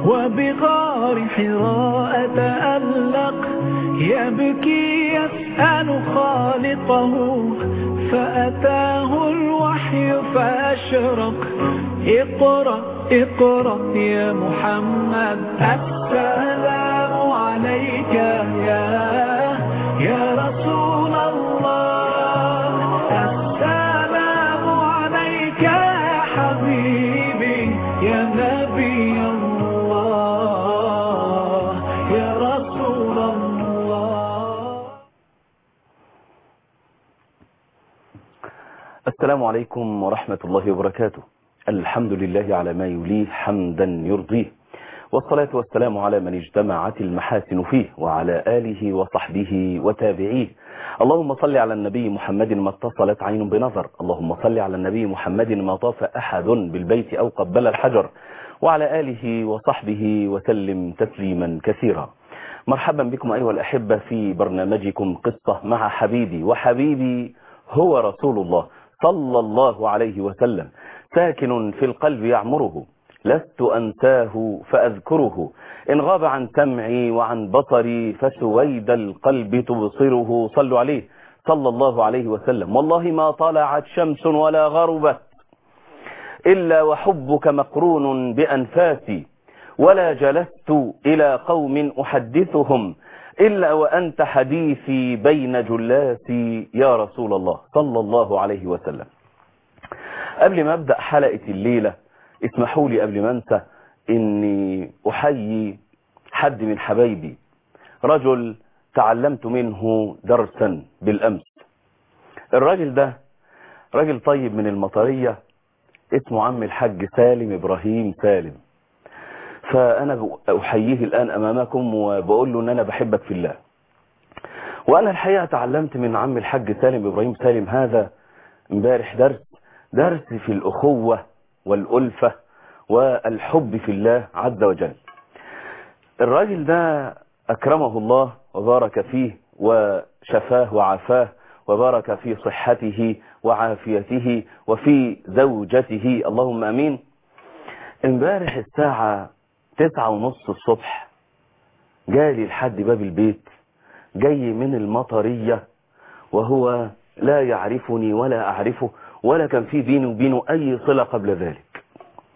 وبغار حراء تألق يبكي يسأل خالقه فأتاه الوحي فأشرق اقرأ اقرأ يا محمد السلام عليك يا يا رسول الله السلام عليك يا حبيبي يا نبي الله يا رسول الله السلام عليكم ورحمة الله وبركاته الحمد لله على ما يليه حمدا يرضيه والصلاة والسلام على من اجتمعت المحاسن فيه وعلى آله وصحبه وتابعيه اللهم صل على النبي محمد ما اتصلت عين بنظر اللهم صل على النبي محمد ما طاف أحد بالبيت أو قبل الحجر وعلى آله وصحبه وسلم تسليما كثيرا مرحبا بكم أيها الأحبة في برنامجكم قصة مع حبيبي وحبيبي هو رسول الله صلى الله عليه وسلم ساكن في القلب يعمره لست أنساه فأذكره إن غاب عن سمعي وعن بصري فسويد القلب تبصره صلوا عليه صلى الله عليه وسلم والله ما طلعت شمس ولا غربت إلا وحبك مقرون بأنفاسي ولا جلست إلى قوم أحدثهم إلا وأنت حديثي بين جلاسي يا رسول الله صلى الله عليه وسلم قبل ما أبدأ حلقة الليلة اسمحوا لي قبل ما أنسى إني أحيي حد من حبايبي رجل تعلمت منه درسا بالأمس الراجل ده راجل طيب من المطرية اسمه عم الحاج سالم إبراهيم سالم فأنا أحييه الآن أمامكم وبقول له أن أنا بحبك في الله وأنا الحقيقة تعلمت من عم الحاج سالم إبراهيم سالم هذا امبارح درس درس في الأخوة والألفة والحب في الله عز وجل الراجل ده أكرمه الله وبارك فيه وشفاه وعافاه وبارك في صحته وعافيته وفي زوجته اللهم أمين امبارح الساعة تسعة ونص الصبح جالي لحد باب البيت جاي من المطرية وهو لا يعرفني ولا أعرفه ولا كان في بيني وبينه أي صلة قبل ذلك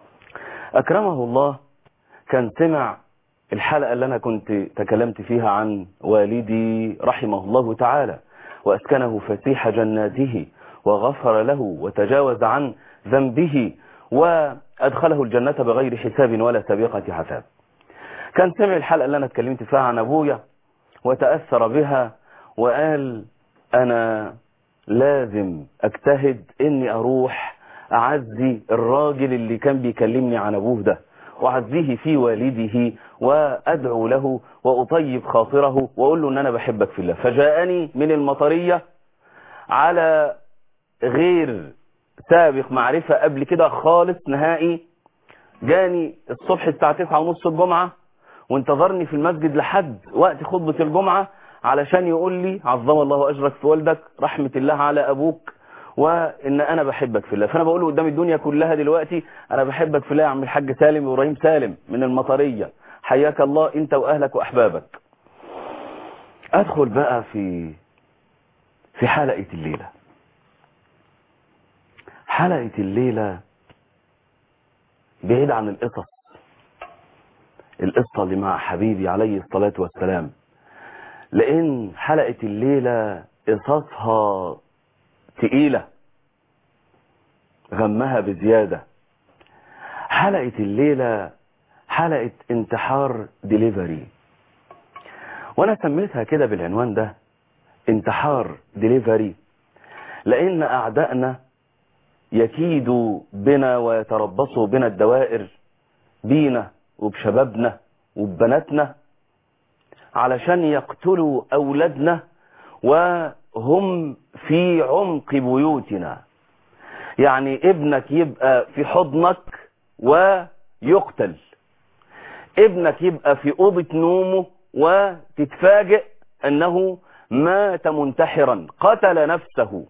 أكرمه الله كان سمع الحلقة اللي أنا كنت تكلمت فيها عن والدي رحمه الله تعالى وأسكنه فسيح جناته وغفر له وتجاوز عن ذنبه وأدخله الجنة بغير حساب ولا سابقة عذاب كان سمع الحلقة اللي أنا اتكلمت فيها عن أبويا وتأثر بها وقال أنا لازم أجتهد إني أروح أعزي الراجل اللي كان بيكلمني عن أبوه ده وأعزيه في والده وأدعو له وأطيب خاطره وأقول له أن أنا بحبك في الله فجاءني من المطرية على غير سابق معرفة قبل كده خالص نهائي جاني الصبح الساعة تسعة ونص الجمعة وانتظرني في المسجد لحد وقت خطبة الجمعة علشان يقول لي عظم الله أجرك في والدك رحمة الله على أبوك وإن أنا بحبك في الله فأنا بقول له قدام الدنيا كلها دلوقتي أنا بحبك في الله يا عم الحاج سالم إبراهيم سالم من المطرية حياك الله أنت وأهلك وأحبابك أدخل بقى في في حلقة الليلة حلقة الليلة بعيد عن القصص القصة اللي مع حبيبي عليه الصلاة والسلام لأن حلقة الليلة قصصها تقيلة غمها بزيادة حلقة الليلة حلقة انتحار ديليفري وانا سميتها كده بالعنوان ده انتحار ديليفري لان اعدائنا يكيدوا بنا ويتربصوا بنا الدوائر بينا وبشبابنا وببناتنا علشان يقتلوا اولادنا وهم في عمق بيوتنا يعني ابنك يبقى في حضنك ويقتل ابنك يبقى في أوضة نومه وتتفاجئ أنه مات منتحرا قتل نفسه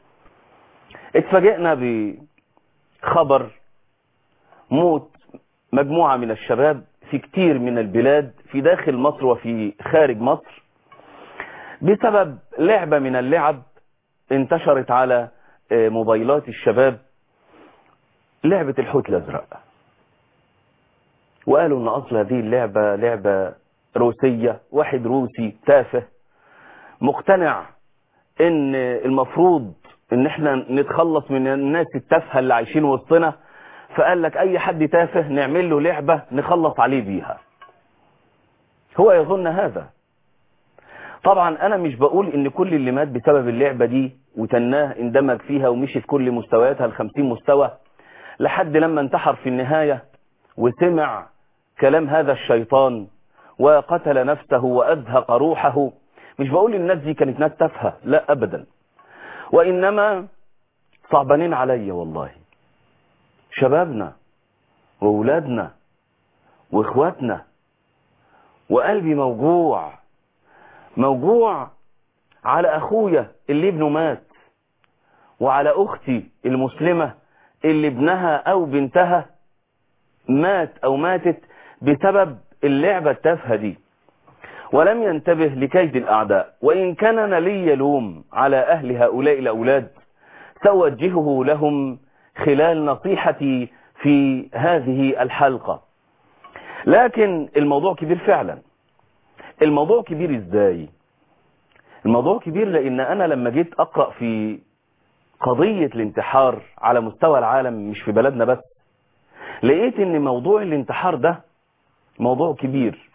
اتفاجئنا بخبر موت مجموعة من الشباب في كتير من البلاد في داخل مصر وفي خارج مصر بسبب لعبة من اللعب انتشرت على موبايلات الشباب لعبة الحوت الأزرق وقالوا ان اصل هذه اللعبة لعبة روسية واحد روسي تافه مقتنع ان المفروض ان احنا نتخلص من الناس التافهة اللي عايشين وسطنا فقال لك اي حد تافه نعمل له لعبة نخلص عليه بيها هو يظن هذا طبعا انا مش بقول ان كل اللي مات بسبب اللعبة دي وتناه اندمج فيها ومشي في كل مستوياتها الخمسين مستوى لحد لما انتحر في النهاية وسمع كلام هذا الشيطان وقتل نفسه وأزهق روحه مش بقول الناس دي كانت ناس تافهة لا أبدا وإنما صعبانين عليا والله شبابنا وأولادنا وإخواتنا وقلبي موجوع موجوع على أخويا اللي ابنه مات وعلى أختي المسلمة اللي ابنها أو بنتها مات أو ماتت بسبب اللعبة التافهة دي ولم ينتبه لكيد الأعداء وإن كان أنا لي لوم على أهل هؤلاء الأولاد سأوجهه لهم خلال نصيحتي في هذه الحلقة لكن الموضوع كبير فعلا الموضوع كبير ازاي الموضوع كبير لان انا لما جيت اقرأ في قضية الانتحار على مستوى العالم مش في بلدنا بس لقيت ان موضوع الانتحار ده موضوع كبير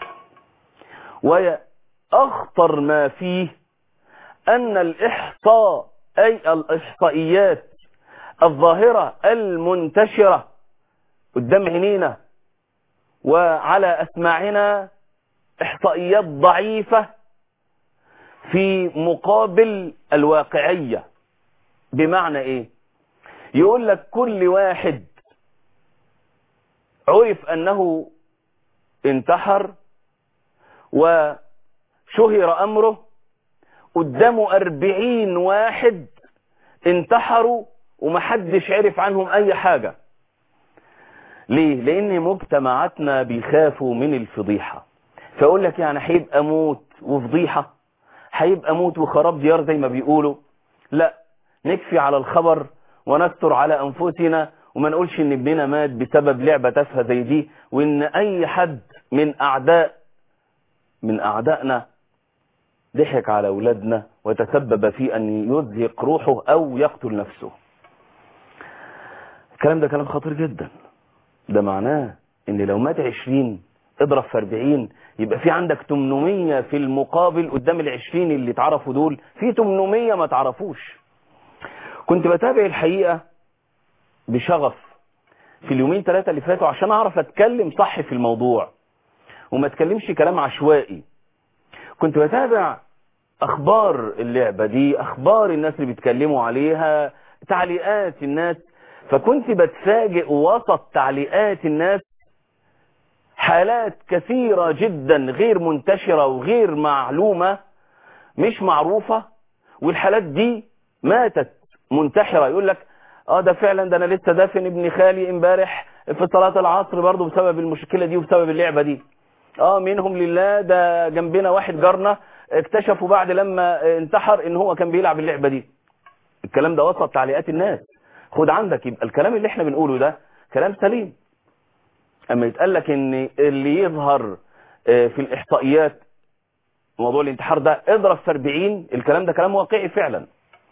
واخطر ما فيه ان الاحصاء اي الاحصائيات الظاهرة المنتشرة قدام عينينا وعلى اسماعنا احصائيات ضعيفة في مقابل الواقعية بمعنى ايه يقول لك كل واحد عرف انه انتحر وشهر امره قدامه اربعين واحد انتحروا ومحدش عرف عنهم اي حاجة ليه لان مجتمعاتنا بيخافوا من الفضيحة فاقول لك يعني هيبقى موت وفضيحة هيبقى موت وخراب ديار زي ما بيقولوا لا نكفي على الخبر ونستر على انفسنا وما نقولش ان ابننا مات بسبب لعبة تافهة زي دي وان اي حد من اعداء من اعدائنا ضحك على اولادنا وتسبب في ان يزهق روحه او يقتل نفسه الكلام ده كلام خطير جدا ده معناه ان لو مات عشرين اضرب في 40 يبقى في عندك 800 في المقابل قدام ال 20 اللي اتعرفوا دول في 800 ما تعرفوش كنت بتابع الحقيقة بشغف في اليومين ثلاثة اللي فاتوا عشان اعرف اتكلم صح في الموضوع وما اتكلمش كلام عشوائي كنت بتابع اخبار اللعبة دي اخبار الناس اللي بيتكلموا عليها تعليقات الناس فكنت بتفاجئ وسط تعليقات الناس حالات كثيرة جدا غير منتشرة وغير معلومة مش معروفة والحالات دي ماتت منتحرة يقول لك اه ده فعلا ده انا لسه دافن ابن خالي امبارح في صلاة العصر برضه بسبب المشكلة دي وبسبب اللعبة دي اه منهم لله ده جنبنا واحد جارنا اكتشفوا بعد لما انتحر ان هو كان بيلعب اللعبة دي الكلام ده وسط تعليقات الناس خد عندك يبقى الكلام اللي احنا بنقوله ده كلام سليم اما يتقال لك ان اللي يظهر في الاحصائيات موضوع الانتحار ده اضرب في 40 الكلام ده كلام واقعي فعلا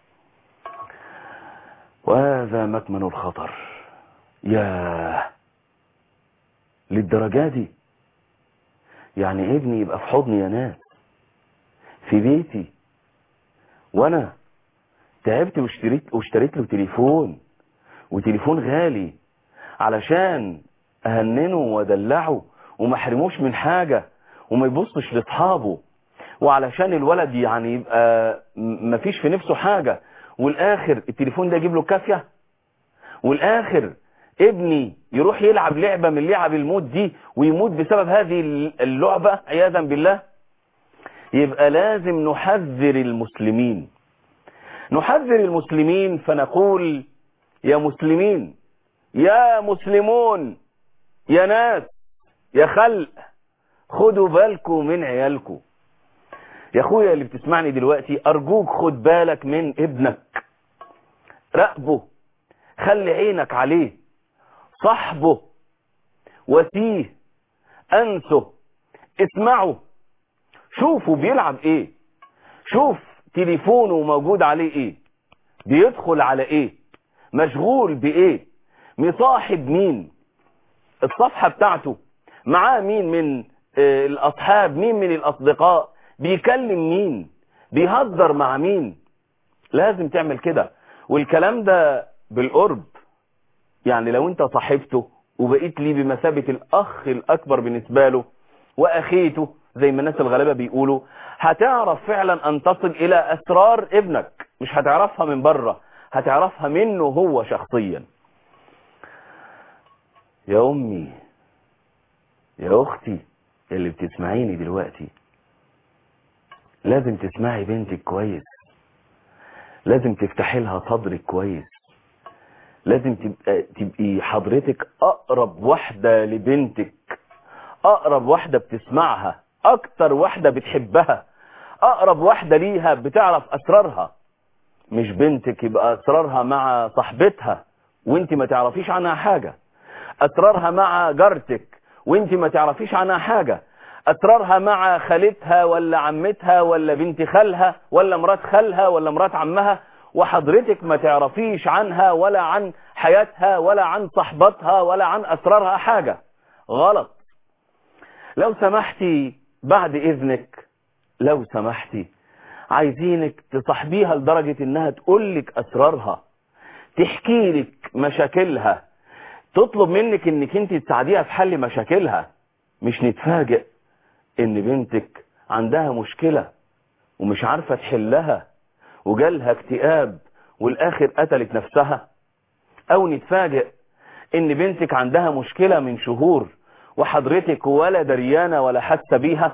وهذا مكمن الخطر يا للدرجة دي يعني ابني يبقى في حضني يا ناس في بيتي وانا تعبت واشتريت واشتريت له تليفون وتليفون غالي علشان اهننه وادلعه وما احرموش من حاجة وما يبصش لاصحابه وعلشان الولد يعني يبقى ما فيش في نفسه حاجة والاخر التليفون ده يجيب له كافية والاخر ابني يروح يلعب لعبة من لعب الموت دي ويموت بسبب هذه اللعبة عياذا بالله يبقى لازم نحذر المسلمين نحذر المسلمين فنقول يا مسلمين يا مسلمون يا ناس يا خلق خدوا بالكم من عيالكم يا اخويا اللي بتسمعني دلوقتي ارجوك خد بالك من ابنك راقبه خلي عينك عليه صاحبه وسيه انسه اسمعه شوفوا بيلعب ايه شوف تليفونه موجود عليه ايه بيدخل على ايه مشغول بايه مصاحب مين الصفحة بتاعته معاه مين من آه، الاصحاب مين من الاصدقاء بيكلم مين بيهزر مع مين لازم تعمل كده والكلام ده بالقرب يعني لو انت صاحبته وبقيت لي بمثابة الاخ الاكبر بالنسبة له واخيته زي ما الناس الغلابة بيقولوا هتعرف فعلا ان تصل الى اسرار ابنك مش هتعرفها من بره هتعرفها منه هو شخصيا يا امي يا اختي اللي بتسمعيني دلوقتي لازم تسمعي بنتك كويس لازم تفتحي لها صدرك كويس لازم تبقى تبقي حضرتك اقرب واحدة لبنتك اقرب واحدة بتسمعها اكتر واحدة بتحبها اقرب واحدة ليها بتعرف اسرارها مش بنتك يبقى اسرارها مع صاحبتها وانت ما تعرفيش عنها حاجة اسرارها مع جارتك وانت ما تعرفيش عنها حاجة اسرارها مع خالتها ولا عمتها ولا بنت خالها ولا مرات خالها ولا مرات عمها وحضرتك ما تعرفيش عنها ولا عن حياتها ولا عن صحبتها ولا عن اسرارها حاجة غلط لو سمحتي بعد اذنك لو سمحتي عايزينك تصاحبيها لدرجة انها تقولك اسرارها تحكي لك مشاكلها تطلب منك انك انت تساعديها في حل مشاكلها مش نتفاجئ ان بنتك عندها مشكلة ومش عارفة تحلها وجالها اكتئاب والاخر قتلت نفسها او نتفاجئ ان بنتك عندها مشكلة من شهور وحضرتك ولا دريانة ولا حاسة بيها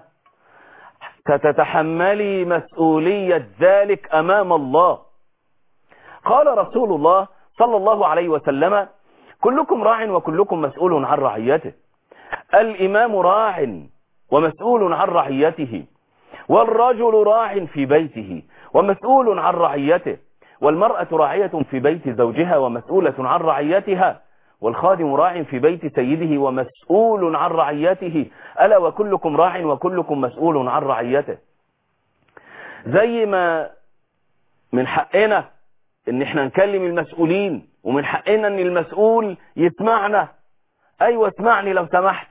ستتحملي مسؤولية ذلك امام الله قال رسول الله صلى الله عليه وسلم كلكم راع وكلكم مسؤول عن رعيته الإمام راع ومسؤول عن رعيته والرجل راع في بيته ومسؤول عن رعيته والمرأة راعية في بيت زوجها ومسؤولة عن رعيتها والخادم راع في بيت سيده ومسؤول عن رعيته ألا وكلكم راع وكلكم مسؤول عن رعيته زي ما من حقنا ان احنا نكلم المسؤولين ومن حقنا ان المسؤول يسمعنا ايوه اسمعني لو سمحت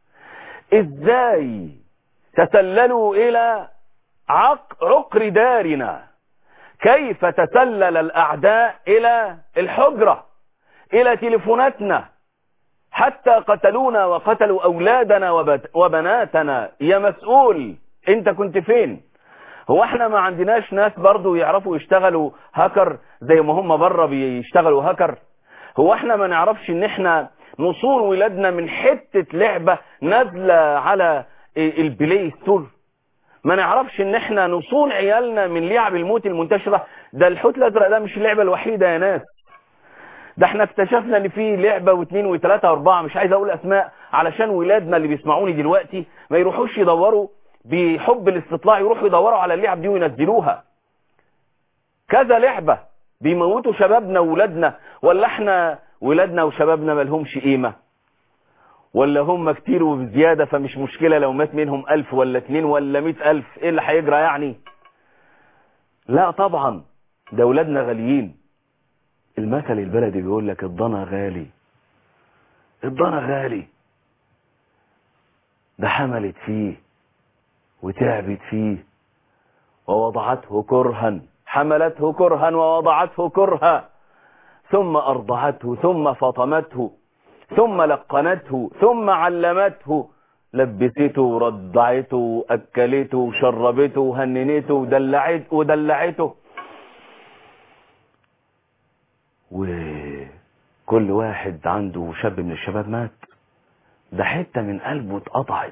ازاي تسللوا الى عق عقر دارنا كيف تسلل الاعداء الى الحجرة الى تليفوناتنا حتى قتلونا وقتلوا اولادنا وبت- وبناتنا يا مسؤول انت كنت فين هو احنا ما عندناش ناس برضو يعرفوا يشتغلوا هاكر زي ما هم بره بيشتغلوا هاكر هو احنا ما نعرفش ان احنا نصون ولادنا من حتة لعبة نازلة على البلاي ستور ما نعرفش ان احنا نصون عيالنا من لعب الموت المنتشرة ده الحوت الازرق ده مش اللعبة الوحيدة يا ناس ده احنا اكتشفنا ان في لعبة واثنين وثلاثة واربعة مش عايز اقول اسماء علشان ولادنا اللي بيسمعوني دلوقتي ما يروحوش يدوروا بحب الاستطلاع يروحوا يدوروا على اللعب دي وينزلوها كذا لعبة بيموتوا شبابنا وولادنا ولا احنا ولادنا وشبابنا ملهمش قيمة ولا هم كتير وبزيادة فمش مشكلة لو مات منهم ألف ولا اتنين ولا مئة ألف ايه اللي هيجرى يعني لا طبعا ده ولادنا غاليين المثل البلدي بيقول لك الضنا غالي الضنا غالي ده حملت فيه وتعبت فيه ووضعته كرها حملته كرها ووضعته كرها ثم أرضعته ثم فطمته ثم لقنته ثم علمته لبسته ورضعته أكلته وشربته وهننته ودلعته ودلعته وكل واحد عنده شاب من الشباب مات ده حتة من قلبه اتقطعت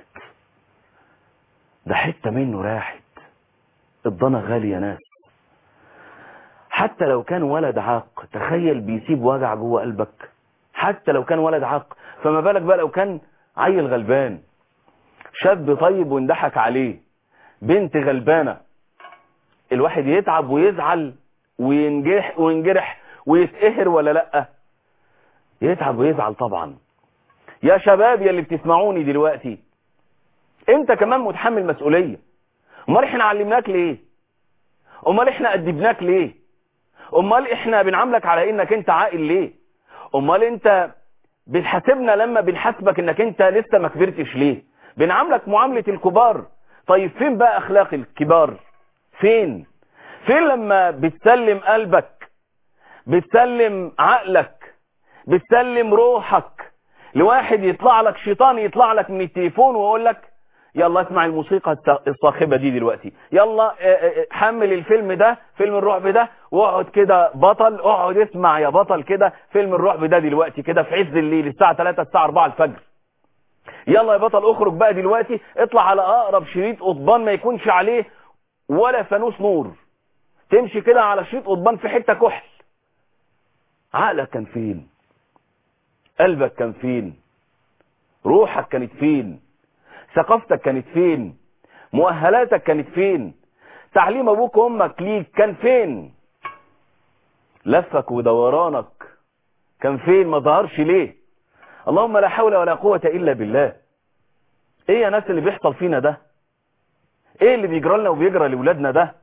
ده حتة منه راحت الضنا غالي يا ناس حتى لو كان ولد عاق تخيل بيسيب وجع جوه قلبك حتى لو كان ولد عاق فما بالك بقى لو كان عيل غلبان شاب طيب واندحك عليه بنت غلبانة الواحد يتعب ويزعل وينجح وينجرح ويتقهر ولا لأ يتعب ويزعل طبعا يا شباب يا اللي بتسمعوني دلوقتي انت كمان متحمل مسؤولية امال احنا علمناك ليه امال احنا ادبناك ليه امال احنا بنعاملك على انك انت عاقل ليه امال انت بتحاسبنا لما بنحاسبك انك انت لسه ما كبرتش ليه بنعاملك معاملة الكبار طيب فين بقى اخلاق الكبار فين فين لما بتسلم قلبك بتسلم عقلك بتسلم روحك لواحد يطلع لك شيطان يطلع لك من التليفون ويقول لك يلا اسمع الموسيقى الصاخبة دي دلوقتي يلا حمل الفيلم ده فيلم الرعب ده واقعد كده بطل اقعد اسمع يا بطل كده فيلم الرعب ده دلوقتي كده في عز الليل الساعة 3 الساعة 4 الفجر يلا يا بطل اخرج بقى دلوقتي اطلع على اقرب شريط قضبان ما يكونش عليه ولا فانوس نور تمشي كده على شريط قضبان في حتة كحل عقلك كان فين قلبك كان فين روحك كانت فين ثقافتك كانت فين مؤهلاتك كانت فين تعليم ابوك وامك ليك كان فين لفك ودورانك كان فين ما ظهرش ليه اللهم لا حول ولا قوة الا بالله ايه يا ناس اللي بيحصل فينا ده ايه اللي بيجرى لنا وبيجرى لاولادنا ده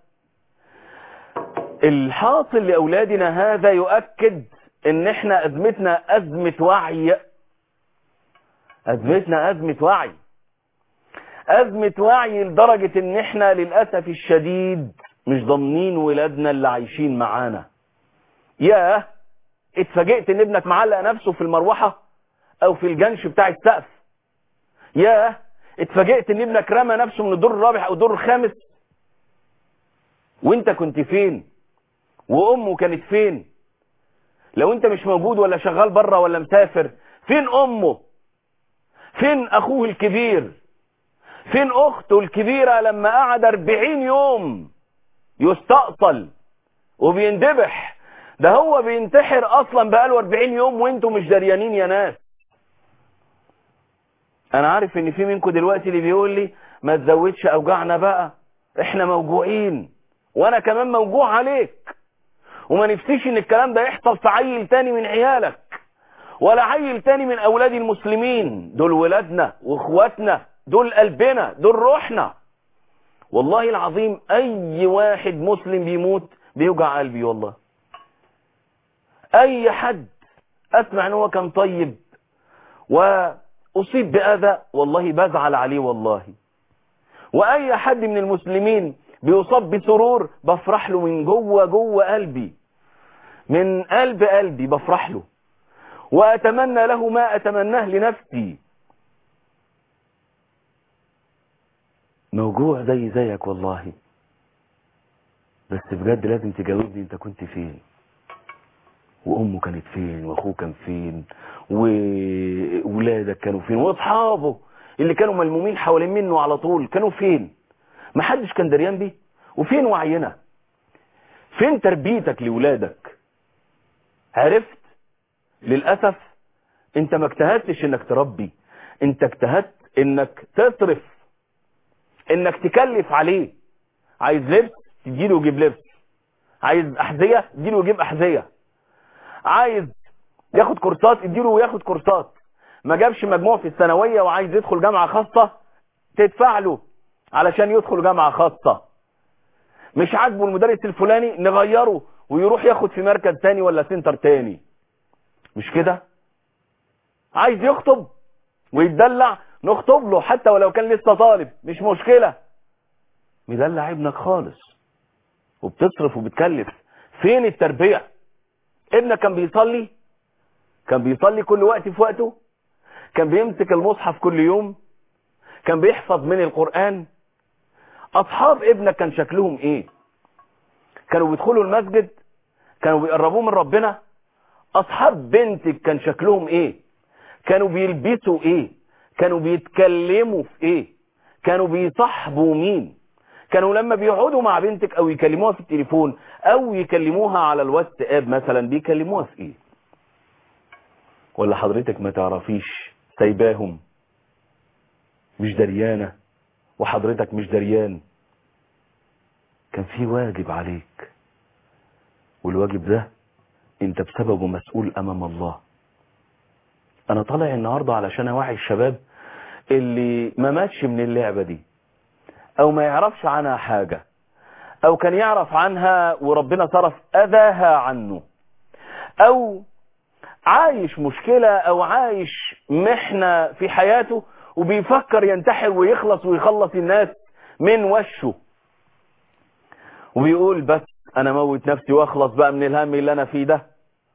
الحاصل لاولادنا هذا يؤكد ان احنا ازمتنا ازمة وعي ازمتنا ازمة وعي ازمة وعي لدرجة ان احنا للأسف الشديد مش ضامنين ولادنا اللي عايشين معانا ياه اتفاجئت ان ابنك معلق نفسه في المروحة او في الجنش بتاع السقف ياه اتفاجئت ان ابنك رمى نفسه من الدور الرابع او الدور الخامس وانت كنت فين وامه كانت فين لو انت مش موجود ولا شغال بره ولا مسافر فين امه فين اخوه الكبير فين اخته الكبيرة لما قعد 40 يوم يستأصل وبيندبح ده هو بينتحر اصلا بقاله 40 يوم وانتوا مش دريانين يا ناس انا عارف ان في منكم دلوقتي اللي بيقول لي ما تزودش اوجعنا بقى احنا موجوعين وانا كمان موجوع عليك وما نفسيش ان الكلام ده يحصل في عيل تاني من عيالك ولا عيل تاني من اولاد المسلمين دول ولادنا واخواتنا دول قلبنا دول روحنا والله العظيم اي واحد مسلم بيموت بيوجع قلبي والله اي حد اسمع ان هو كان طيب واصيب باذى والله بزعل عليه والله واي حد من المسلمين بيصاب بسرور بفرح له من جوه جوه قلبي من قلب قلبي بفرح له واتمنى له ما اتمناه لنفسي موجوع زي زيك والله بس بجد لازم تجاوبني انت كنت فين وامه كانت فين واخوه كان فين وولادك كانوا فين واصحابه اللي كانوا ملمومين حوالين منه على طول كانوا فين محدش كان دريان بيه وفين وعينا فين تربيتك لولادك عرفت للأسف انت ما اجتهدتش انك تربي انت اجتهدت انك تصرف انك تكلف عليه عايز لبس تديله يجيب لبس عايز احذية تديله يجيب احذية عايز ياخد كورسات اديله وياخد كورسات ما جابش مجموع في الثانوية وعايز يدخل جامعة خاصة تدفع له علشان يدخل جامعة خاصة مش عاجبه المدرس الفلاني نغيره ويروح ياخد في مركز تاني ولا سنتر تاني مش كده عايز يخطب ويتدلع نخطب له حتى ولو كان لسه طالب مش مشكلة مدلع ابنك خالص وبتصرف وبتكلف فين التربية ابنك كان بيصلي كان بيصلي كل وقت في وقته كان بيمسك المصحف كل يوم كان بيحفظ من القرآن اصحاب ابنك كان شكلهم ايه كانوا بيدخلوا المسجد كانوا بيقربوه من ربنا اصحاب بنتك كان شكلهم ايه كانوا بيلبسوا ايه كانوا بيتكلموا في ايه كانوا بيصاحبوا مين كانوا لما بيقعدوا مع بنتك او يكلموها في التليفون او يكلموها على الواتساب مثلا بيكلموها في ايه ولا حضرتك ما تعرفيش سايباهم مش دريانة وحضرتك مش دريان كان في واجب عليك والواجب ده انت بسببه مسؤول امام الله انا طالع النهاردة علشان اوعي الشباب اللي ما ماتش من اللعبة دي او ما يعرفش عنها حاجة او كان يعرف عنها وربنا صرف اذاها عنه او عايش مشكلة او عايش محنة في حياته وبيفكر ينتحر ويخلص ويخلص الناس من وشه وبيقول بس انا موت نفسي واخلص بقى من الهم اللي انا فيه ده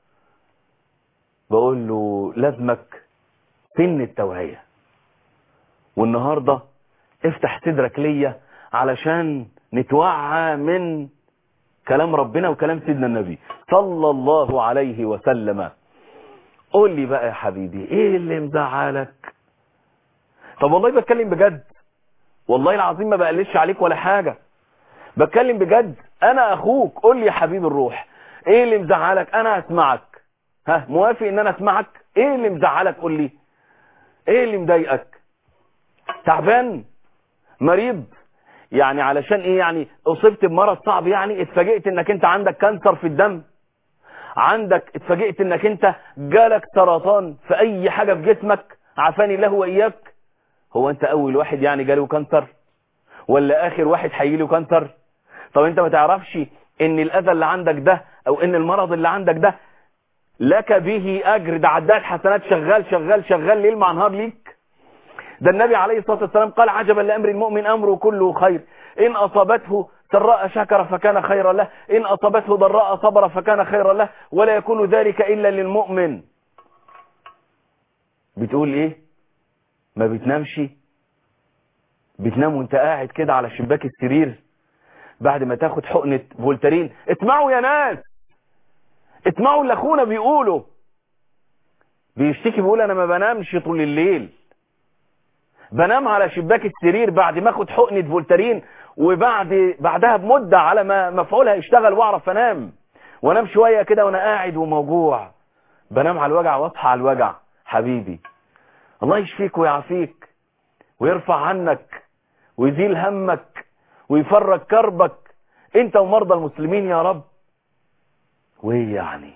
بقول له لازمك سن التوعية والنهاردة افتح صدرك ليا علشان نتوعى من كلام ربنا وكلام سيدنا النبي صلى الله عليه وسلم قول لي بقى يا حبيبي ايه اللي مزعلك طب والله بتكلم بجد والله العظيم ما بقلش عليك ولا حاجة بتكلم بجد انا اخوك قول لي يا حبيب الروح ايه اللي مزعلك انا اسمعك ها موافق ان انا اسمعك ايه اللي مزعلك قول لي ايه اللي مضايقك تعبان مريض يعني علشان ايه يعني اصبت بمرض صعب يعني اتفاجئت انك انت عندك كانسر في الدم عندك اتفاجئت انك انت جالك سرطان في اي حاجة في جسمك عافاني الله واياك هو انت اول واحد يعني جاله كانسر ولا اخر واحد هيجيله كانسر طب انت ما تعرفش ان الاذى اللي عندك ده او ان المرض اللي عندك ده لك به اجر ده عداد حسنات شغال شغال شغال ليل مع نهار ليك ده النبي عليه الصلاة والسلام قال عجبا لأمر المؤمن أمره كله خير إن أصابته سراء شكر فكان خيرا له إن أصابته ضراء صبر فكان خيرا له ولا يكون ذلك إلا للمؤمن بتقول إيه ما بتنامش بتنام وانت قاعد كده على شباك السرير بعد ما تاخد حقنة فولترين اسمعوا يا ناس اسمعوا اللي اخونا بيقولوا بيشتكي بيقول انا ما بنامش طول الليل بنام على شباك السرير بعد ما اخد حقنة فولترين وبعد بعدها بمدة على ما مفعولها يشتغل واعرف انام وانام شوية كده وانا قاعد وموجوع بنام على الوجع واصحى على الوجع حبيبي الله يشفيك ويعافيك ويرفع عنك ويزيل همك ويفرج كربك انت ومرضى المسلمين يا رب وايه يعني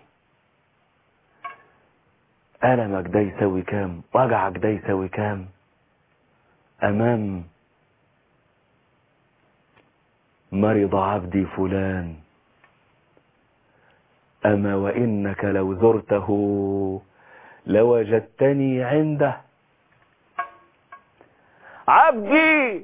ألمك ده يساوي كام وجعك ده يساوي كام أمام مرض عبدي فلان أما وإنك لو زرته لوجدتني عنده عبدي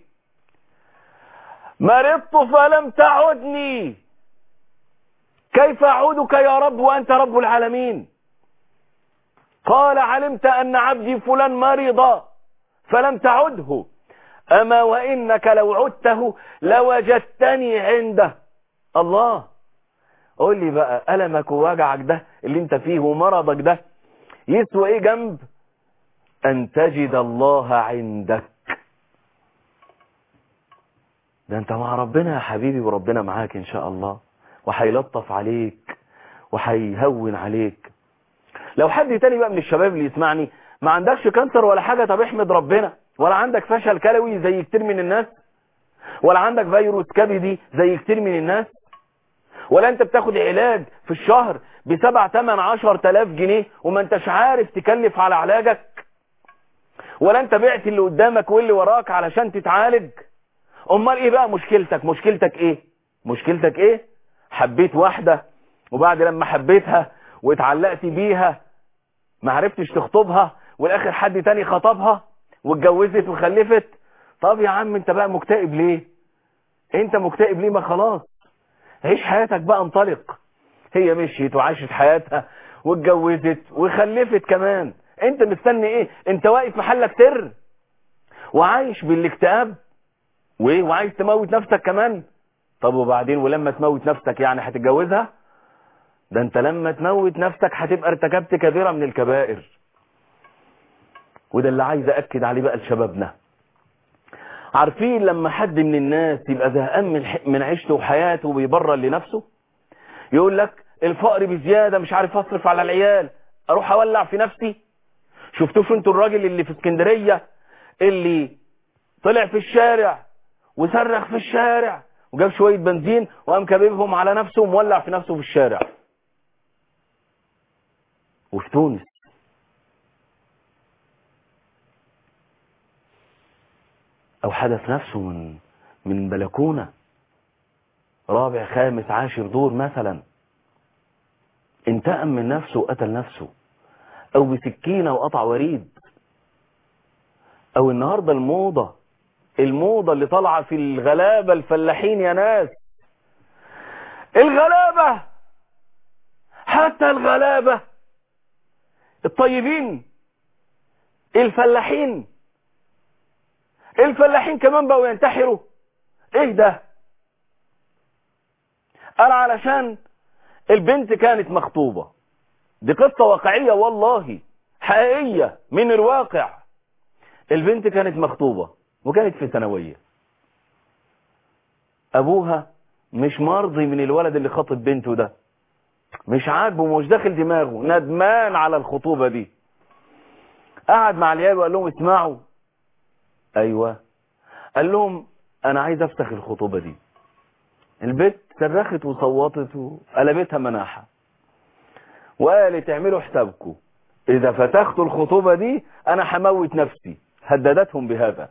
مرضت فلم تعدني كيف أعودك يا رب وأنت رب العالمين قال علمت أن عبدي فلان مرض فلم تعده أما وإنك لو عدته لوجدتني عنده الله قول لي بقى ألمك ووجعك ده اللي انت فيه ومرضك ده يسوى ايه جنب أن تجد الله عندك ده انت مع ربنا يا حبيبي وربنا معاك ان شاء الله وهيلطف عليك وهيهون عليك لو حد تاني بقى من الشباب اللي يسمعني ما عندكش كانسر ولا حاجة طب احمد ربنا ولا عندك فشل كلوي زي كتير من الناس ولا عندك فيروس كبدي زي كتير من الناس ولا انت بتاخد علاج في الشهر بسبع تمن عشر تلاف جنيه وما انتش عارف تكلف على علاجك ولا انت بعت اللي قدامك واللي وراك علشان تتعالج امال ايه بقى مشكلتك مشكلتك ايه مشكلتك ايه حبيت واحدة وبعد لما حبيتها واتعلقت بيها ما عرفتش تخطبها والاخر حد تاني خطبها واتجوزت وخلفت طب يا عم انت بقى مكتئب ليه انت مكتئب ليه ما خلاص عيش حياتك بقى انطلق هي مشيت وعاشت حياتها واتجوزت وخلفت كمان انت مستني ايه انت واقف محلك سر وعايش بالاكتئاب وايه وعايز تموت نفسك كمان طب وبعدين ولما تموت نفسك يعني هتتجوزها ده انت لما تموت نفسك هتبقى ارتكبت كبيرة من الكبائر وده اللي عايز اكد عليه بقى لشبابنا عارفين لما حد من الناس يبقى زهقان من من عيشته وحياته وبيبرر لنفسه يقول لك الفقر بزيادة مش عارف اصرف على العيال اروح اولع في نفسي شفتوش انتوا الراجل اللي في اسكندرية اللي طلع في الشارع وصرخ في الشارع وجاب شوية بنزين وقام كبيبهم على نفسه ومولع في نفسه في الشارع وفي تونس او حدث نفسه من من بلكونة رابع خامس عاشر دور مثلا انتقم من نفسه وقتل نفسه او بسكينة وقطع وريد او النهاردة الموضة الموضة اللي طالعة في الغلابة الفلاحين يا ناس الغلابة حتى الغلابة الطيبين الفلاحين الفلاحين كمان بقوا ينتحروا ايه ده قال علشان البنت كانت مخطوبة دي قصة واقعية والله حقيقية من الواقع البنت كانت مخطوبة وكانت في ثانوية ابوها مش مرضي من الولد اللي خطب بنته ده مش عاجبه مش داخل دماغه ندمان على الخطوبة دي قعد مع العيال وقال لهم اسمعوا ايوه قال لهم انا عايز افتح الخطوبة دي البنت صرخت وصوتت وقلبتها مناحة وقالت اعملوا حسابكم اذا فتحتوا الخطوبة دي انا هموت نفسي هددتهم بهذا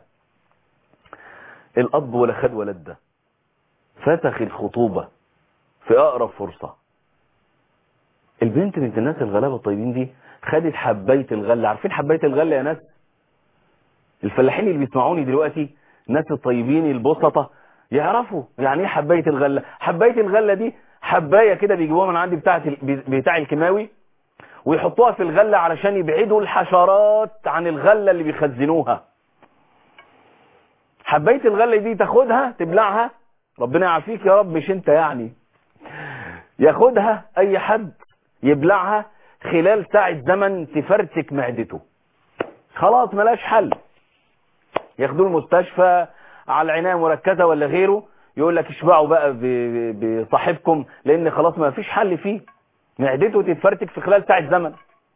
الاب ولا خد ولد ده فتح الخطوبة في اقرب فرصة البنت بنت الناس الغلابة الطيبين دي خدت حباية الغلة عارفين حباية الغلة يا ناس الفلاحين اللي بيسمعوني دلوقتي الناس الطيبين البسطة يعرفوا يعني ايه حباية الغلة حباية الغلة دي حباية كده بيجيبوها من عندي بتاعة بتاع الكيماوي ويحطوها في الغلة علشان يبعدوا الحشرات عن الغلة اللي بيخزنوها حباية الغلة دي تاخدها تبلعها ربنا يعافيك يا رب مش انت يعني ياخدها اي حد يبلعها خلال ساعة زمن تفرتك معدته خلاص ملاش حل ياخدوه المستشفى على العناية مركزة ولا غيره يقول لك اشبعوا بقى بصاحبكم لان خلاص ما فيش حل فيه معدته تتفرتك في خلال ساعة زمن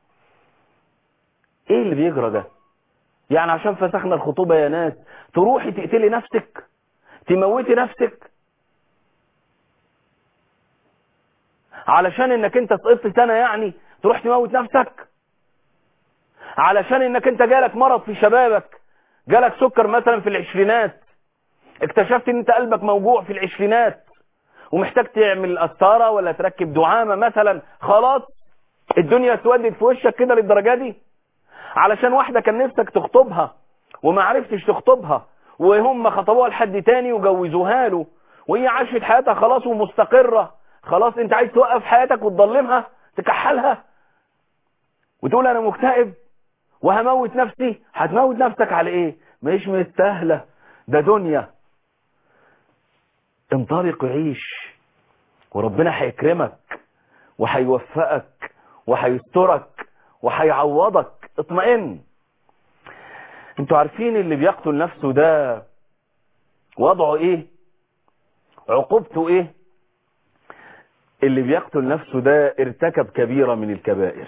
ايه اللي بيجرى ده يعني عشان فسخنا الخطوبة يا ناس تروحي تقتلي نفسك تموتي نفسك علشان انك انت سقطت سنة يعني تروح تموت نفسك علشان انك انت جالك مرض في شبابك جالك سكر مثلا في العشرينات اكتشفت ان انت قلبك موجوع في العشرينات ومحتاج تعمل قسطره ولا تركب دعامه مثلا خلاص الدنيا اسودت في وشك كده للدرجه دي علشان واحده كان نفسك تخطبها وما عرفتش تخطبها وهم خطبوها لحد تاني وجوزوها له وهي عاشت حياتها خلاص ومستقره خلاص انت عايز توقف حياتك وتضلمها تكحلها وتقول انا مكتئب وهموت نفسي هتموت نفسك على ايه مش مستاهله ده دنيا انطلق وعيش وربنا هيكرمك وهيوفقك وهيسترك وهيعوضك اطمئن انتوا عارفين اللي بيقتل نفسه ده وضعه ايه عقوبته ايه اللي بيقتل نفسه ده ارتكب كبيرة من الكبائر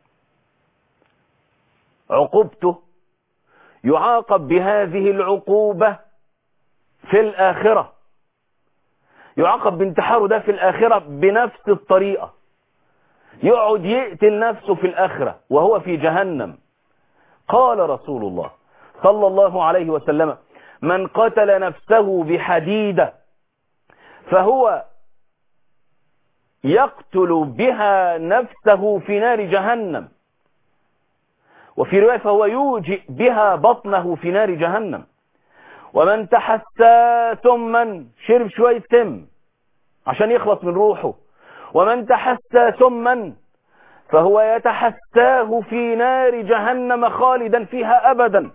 عقوبته يعاقب بهذه العقوبة في الآخرة يعاقب بانتحاره ده في الآخرة بنفس الطريقة يقعد يقتل نفسه في الآخرة وهو في جهنم قال رسول الله صلى الله عليه وسلم من قتل نفسه بحديدة فهو يقتل بها نفسه في نار جهنم وفي رواية فهو يوجئ بها بطنه في نار جهنم ومن تحسى سما شرب شوية سم عشان يخلص من روحه ومن تحسى سما فهو يتحساه في نار جهنم خالدا فيها أبدا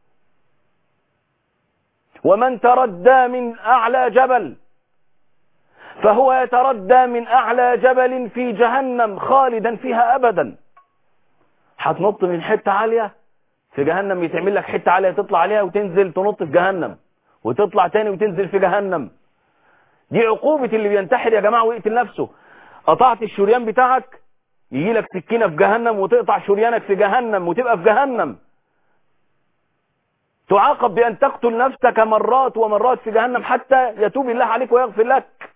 ومن تردى من أعلى جبل فهو يتردى من أعلى جبل في جهنم خالدا فيها أبدا هتنط من حتة عالية في جهنم يتعمل لك حتة عالية تطلع عليها وتنزل تنط في جهنم وتطلع تاني وتنزل في جهنم دي عقوبة اللي بينتحر يا جماعة ويقتل نفسه قطعت الشريان بتاعك يجي لك سكينة في جهنم وتقطع شريانك في جهنم وتبقى في جهنم تعاقب بأن تقتل نفسك مرات ومرات في جهنم حتى يتوب الله عليك ويغفر لك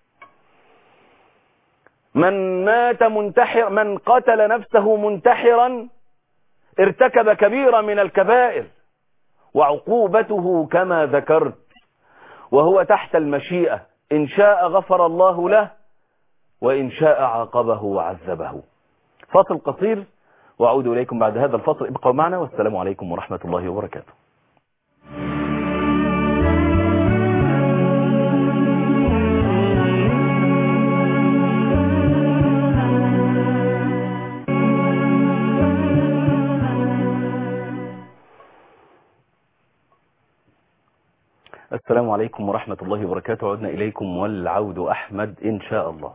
من مات منتحر من قتل نفسه منتحرا ارتكب كبيرة من الكبائر وعقوبته كما ذكرت وهو تحت المشيئة إن شاء غفر الله له وإن شاء عاقبه وعذبه فاصل قصير وأعود إليكم بعد هذا الفصل ابقوا معنا والسلام عليكم ورحمة الله وبركاته السلام عليكم ورحمة الله وبركاته عدنا إليكم والعود أحمد إن شاء الله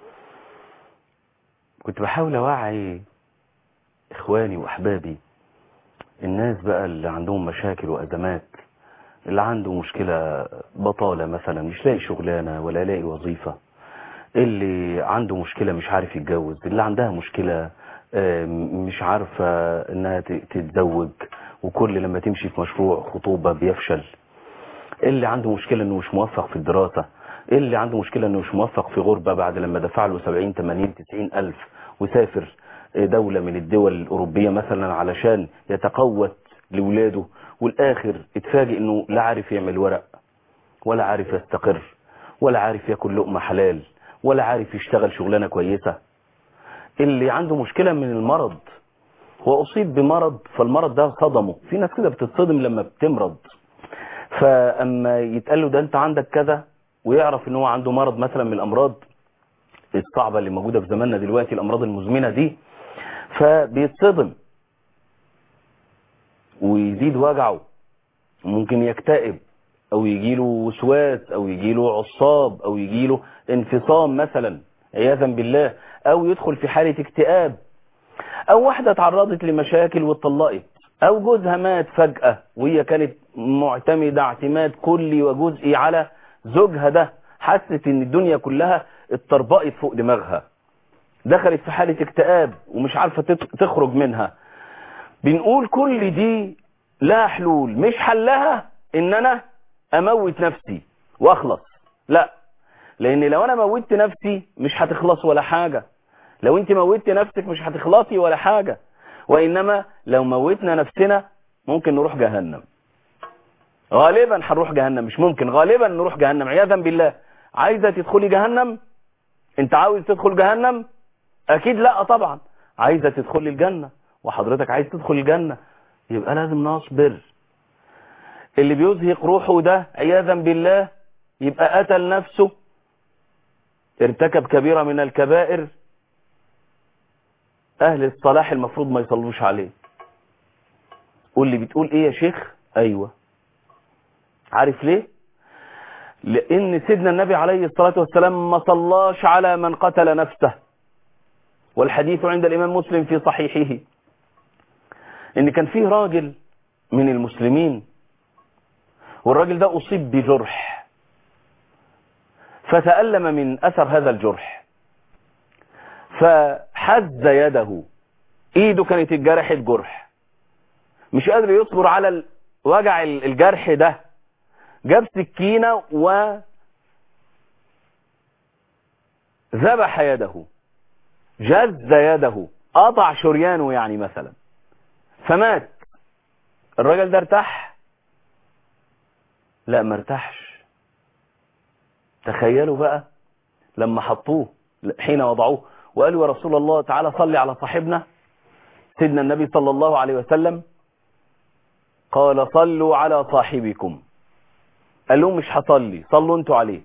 كنت بحاول أوعي إخواني وأحبابي الناس بقى اللي عندهم مشاكل وأزمات اللي عنده مشكلة بطالة مثلا مش لاقي شغلانة ولا لاقي وظيفة اللي عنده مشكلة مش عارف يتجوز اللي عندها مشكلة مش عارفة انها تتزوج وكل لما تمشي في مشروع خطوبة بيفشل اللي عنده مشكلة انه مش موفق في الدراسة اللي عنده مشكلة انه مش موفق في غربة بعد لما دفع له 70 80 90 الف وسافر دولة من الدول الأوروبية مثلا علشان يتقوت لولاده والآخر اتفاجئ انه لا عارف يعمل ورق ولا عارف يستقر ولا عارف ياكل لقمة حلال ولا عارف يشتغل شغلانة كويسة اللي عنده مشكلة من المرض هو أصيب بمرض فالمرض ده صدمه في ناس كده بتتصدم لما بتمرض فأما يتقال له ده أنت عندك كذا ويعرف ان هو عنده مرض مثلا من الأمراض الصعبة اللي موجودة في زماننا دلوقتي الأمراض المزمنة دي فبيتصدم ويزيد وجعه ممكن يكتئب او يجيله وسواس او يجيله عصاب او يجيله انفصام مثلا عياذا بالله او يدخل في حالة اكتئاب او واحدة تعرضت لمشاكل واتطلقت او جوزها مات فجأة وهي كانت معتمدة اعتماد كلي وجزئي على زوجها ده حست ان الدنيا كلها اتطربقت فوق دماغها دخلت في حالة اكتئاب ومش عارفة تخرج منها بنقول كل دي لا حلول مش حلها ان انا اموت نفسي واخلص لا لان لو انا موتت نفسي مش هتخلص ولا حاجة لو انت موتت نفسك مش هتخلصي ولا حاجة وانما لو موتنا نفسنا ممكن نروح جهنم غالبا هنروح جهنم مش ممكن غالبا نروح جهنم عياذا بالله عايزة تدخلي جهنم انت عاوز تدخل جهنم اكيد لا طبعا عايزة تدخلي الجنة وحضرتك عايز تدخل الجنة يبقى لازم نصبر اللي بيزهق روحه ده عياذا بالله يبقى قتل نفسه ارتكب كبيرة من الكبائر اهل الصلاح المفروض ما يصلوش عليه قول لي بتقول ايه يا شيخ ايوه عارف ليه لان سيدنا النبي عليه الصلاة والسلام ما صلاش على من قتل نفسه والحديث عند الامام مسلم في صحيحه ان كان فيه راجل من المسلمين والراجل ده اصيب بجرح فتألم من اثر هذا الجرح فحز يده ايده كانت اتجرحت جرح مش قادر يصبر على وجع الجرح ده جاب سكينة و ذبح يده جز يده قطع شريانه يعني مثلا فمات الراجل ده ارتاح لا ما ارتاحش تخيلوا بقى لما حطوه حين وضعوه وقالوا يا رسول الله تعالى صلي على صاحبنا سيدنا النبي صلى الله عليه وسلم قال صلوا على صاحبكم قال لهم مش هصلي صلوا انتوا عليه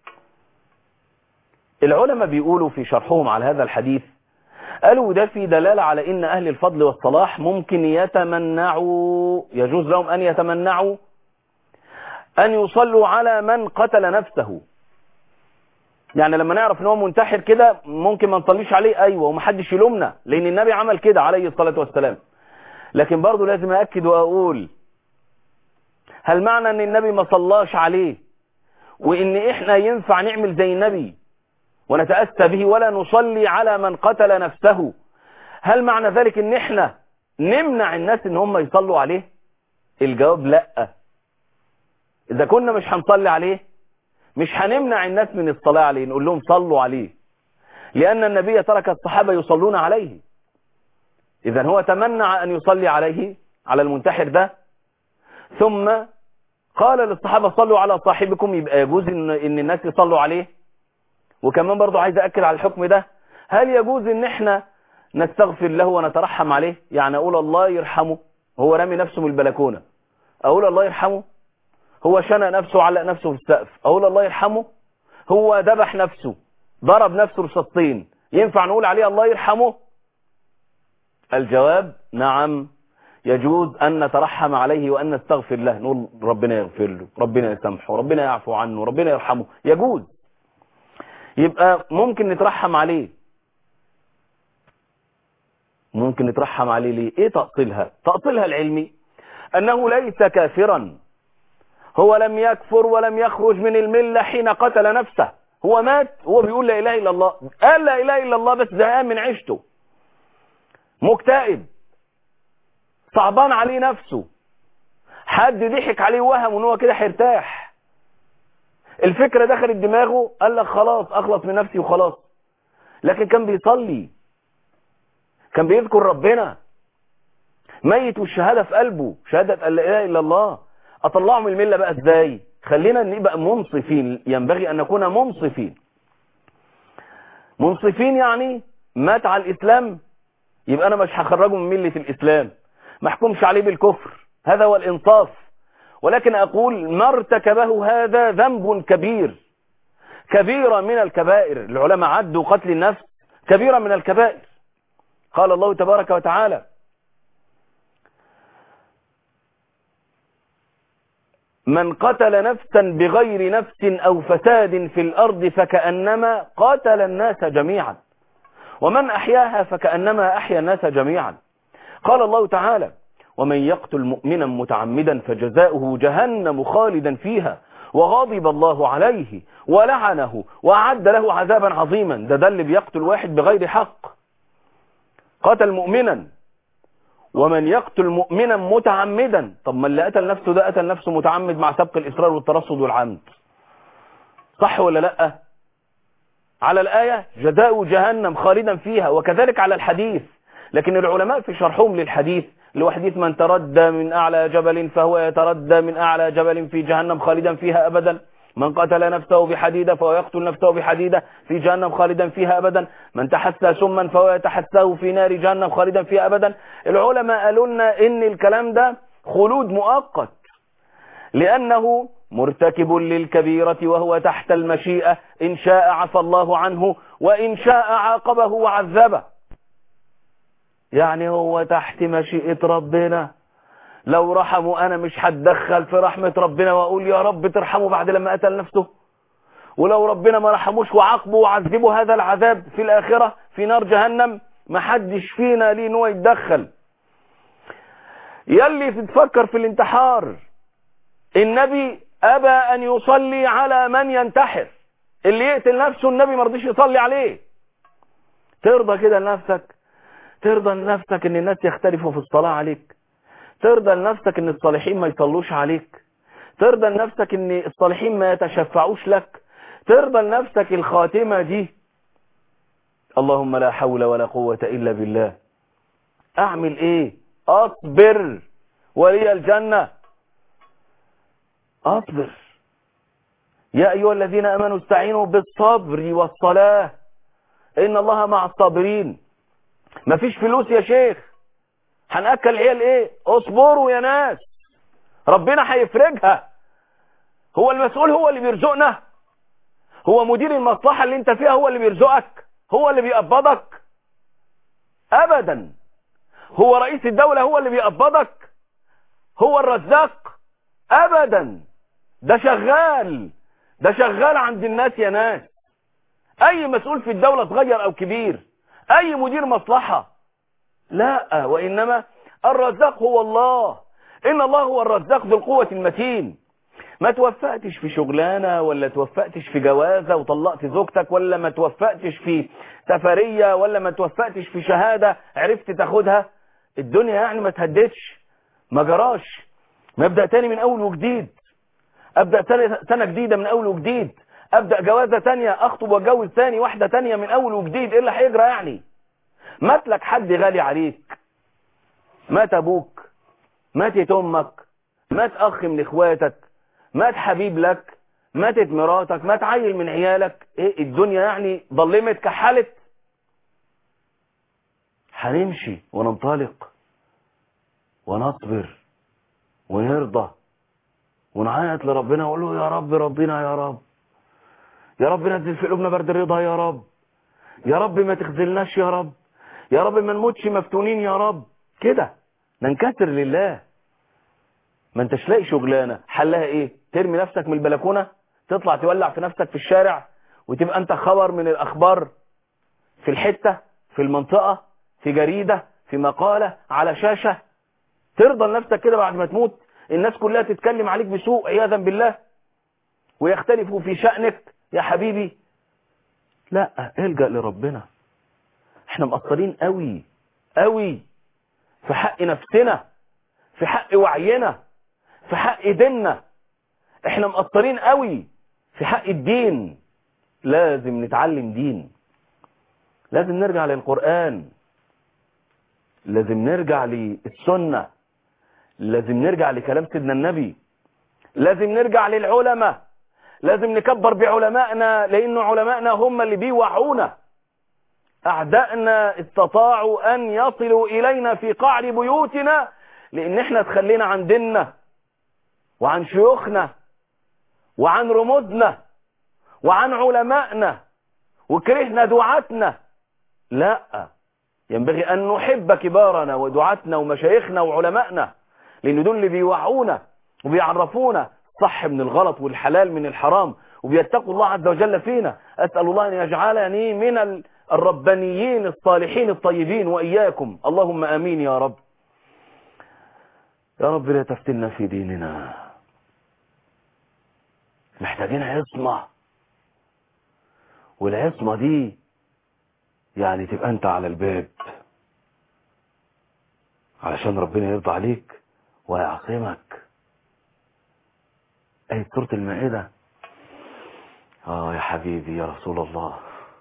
العلماء بيقولوا في شرحهم على هذا الحديث قالوا ده في دلالة على ان اهل الفضل والصلاح ممكن يتمنعوا يجوز لهم ان يتمنعوا ان يصلوا على من قتل نفسه يعني لما نعرف ان هو منتحر كده ممكن ما نصليش عليه ايوه ومحدش يلومنا لان النبي عمل كده عليه الصلاة والسلام لكن برضه لازم اكد واقول هل معنى ان النبي ما صلاش عليه وان احنا ينفع نعمل زي النبي ونتأسى به ولا نصلي على من قتل نفسه هل معنى ذلك ان احنا نمنع الناس ان هم يصلوا عليه الجواب لا اذا كنا مش هنصلي عليه مش هنمنع الناس من الصلاة عليه نقول لهم صلوا عليه لان النبي ترك الصحابة يصلون عليه اذا هو تمنع ان يصلي عليه على المنتحر ده ثم قال للصحابة صلوا على صاحبكم يبقى يجوز ان, إن الناس يصلوا عليه وكمان برضو عايز أكد على الحكم ده هل يجوز ان احنا نستغفر له ونترحم عليه يعني اقول الله يرحمه هو رامي نفسه من البلكونة اقول الله يرحمه هو شنى نفسه علق نفسه في السقف اقول الله يرحمه هو ذبح نفسه ضرب نفسه رصاصتين ينفع نقول عليه الله يرحمه الجواب نعم يجوز أن نترحم عليه وأن نستغفر له نقول ربنا يغفر له ربنا يسامحه ربنا يعفو عنه ربنا يرحمه يجوز يبقى ممكن نترحم عليه ممكن نترحم عليه ليه ايه تأصيلها تأصيلها العلمي أنه ليس كافرا هو لم يكفر ولم يخرج من الملة حين قتل نفسه هو مات هو بيقول لا إله إلا الله قال لا إله إلا الله بس زهقان من عيشته مكتئب صعبان عليه نفسه حد ضحك عليه وهم ان هو كده هيرتاح الفكرة دخلت دماغه قال لك خلاص اخلص من نفسي وخلاص لكن كان بيصلي كان بيذكر ربنا ميت والشهادة في قلبه شهادة أن لا إله إلا الله أطلعه من الملة بقى إزاي خلينا نبقى منصفين ينبغي أن نكون منصفين منصفين يعني مات على الإسلام يبقى أنا مش هخرجه من ملة الإسلام ما احكمش عليه بالكفر هذا هو الإنصاف ولكن أقول ما ارتكبه هذا ذنب كبير كبيرة من الكبائر العلماء عدوا قتل النفس كبيرة من الكبائر قال الله تبارك وتعالى من قتل نفسا بغير نفس أو فساد في الأرض فكأنما قتل الناس جميعا ومن أحياها فكأنما أحيا الناس جميعا قال الله تعالى ومن يقتل مؤمنا متعمدا فجزاؤه جهنم خالدا فيها وغضب الله عليه ولعنه وأعد له عذابا عظيما ده ده اللي بيقتل واحد بغير حق قتل مؤمنا ومن يقتل مؤمنا متعمدا طب ما اللي قتل نفسه ده قتل نفسه متعمد مع سبق الإصرار والترصد والعمد صح ولا لا على الآية جزاء جهنم خالدا فيها وكذلك على الحديث لكن العلماء في شرحهم للحديث اللي هو حديث من تردى من أعلى جبل فهو يتردى من أعلى جبل في جهنم خالدا فيها أبدا من قتل نفسه بحديدة فهو يقتل نفسه بحديدة في جهنم خالدا فيها أبدا من تحسى سما فهو يتحساه في نار جهنم خالدا فيها أبدا العلماء قالوا لنا إن الكلام ده خلود مؤقت لأنه مرتكب للكبيرة وهو تحت المشيئة إن شاء عفى الله عنه وإن شاء عاقبه وعذبه يعني هو تحت مشيئة ربنا لو رحمه أنا مش هتدخل في رحمة ربنا وأقول يا رب ترحمه بعد لما قتل نفسه ولو ربنا ما رحموش وعاقبه وعذبه هذا العذاب في الآخرة في نار جهنم ما حدش فينا ليه ان هو يتدخل يلي تتفكر في الانتحار النبي أبى أن يصلي على من ينتحر اللي يقتل نفسه النبي ما رضيش يصلي عليه ترضى كده لنفسك ترضى لنفسك ان الناس يختلفوا في الصلاة عليك ترضى لنفسك ان الصالحين ما يصلوش عليك ترضى لنفسك ان الصالحين ما يتشفعوش لك ترضى لنفسك الخاتمة دي اللهم لا حول ولا قوة الا بالله اعمل ايه اصبر ولي الجنة اصبر يا ايها الذين امنوا استعينوا بالصبر والصلاة ان الله مع الصابرين مفيش فلوس يا شيخ هنأكل العيال ايه اصبروا يا ناس ربنا هيفرجها هو المسؤول هو اللي بيرزقنا هو مدير المصلحة اللي انت فيها هو اللي بيرزقك هو اللي بيقبضك ابدا هو رئيس الدولة هو اللي بيقبضك هو الرزاق ابدا ده شغال ده شغال عند الناس يا ناس اي مسؤول في الدولة صغير او كبير اي مدير مصلحة لا وانما الرزاق هو الله ان الله هو الرزاق ذو القوة المتين ما توفقتش في شغلانة ولا توفقتش في جوازة وطلقت زوجتك ولا ما توفقتش في سفرية ولا ما توفقتش في شهادة عرفت تاخدها الدنيا يعني ما تهدتش ما جراش ما ابدأ تاني من اول وجديد ابدأ سنة, سنة جديدة من اول وجديد ابدأ جوازة تانية اخطب واتجوز تاني واحدة تانية من اول وجديد ايه اللي هيجرى يعني مات لك حد غالي عليك مات ابوك ماتت امك مات اخ من اخواتك مات حبيب لك ماتت مراتك مات عيل من عيالك ايه الدنيا يعني ظلمت كحلت هنمشي وننطلق ونصبر ونرضى ونعيط لربنا ونقول له يا رب ربنا يا رب يا رب نزل في قلوبنا برد الرضا يا رب يا رب ما تخذلناش يا رب يا رب ما نموتش مفتونين يا رب كده ننكسر لله ما انتش لاقي شغلانه حلها ايه ترمي نفسك من البلكونه تطلع تولع في نفسك في الشارع وتبقى انت خبر من الاخبار في الحته في المنطقه في جريده في مقاله على شاشه ترضى لنفسك كده بعد ما تموت الناس كلها تتكلم عليك بسوء عياذا بالله ويختلفوا في شأنك يا حبيبي لا الجأ لربنا احنا مقصرين قوي قوي في حق نفسنا في حق وعينا في حق ديننا احنا مقصرين قوي في حق الدين لازم نتعلم دين لازم نرجع للقرآن لازم نرجع للسنة لازم نرجع لكلام سيدنا النبي لازم نرجع للعلماء لازم نكبر بعلمائنا لأن علمائنا هم اللي بيوعونا أعدائنا استطاعوا أن يصلوا إلينا في قعر بيوتنا لأن احنا تخلينا عن ديننا وعن شيوخنا وعن رموزنا وعن علمائنا وكرهنا دعاتنا لا ينبغي أن نحب كبارنا ودعاتنا ومشايخنا وعلمائنا لأن دول اللي بيوعونا وبيعرفونا صح من الغلط والحلال من الحرام وبيتقوا الله عز وجل فينا أسأل الله أن يجعلني من الربانيين الصالحين الطيبين وإياكم اللهم آمين يا رب يا رب لا تفتنا في ديننا محتاجين عصمة والعصمة دي يعني تبقى انت على الباب علشان ربنا يرضى عليك ويعصمك اي سورة المائدة اه يا حبيبي يا رسول الله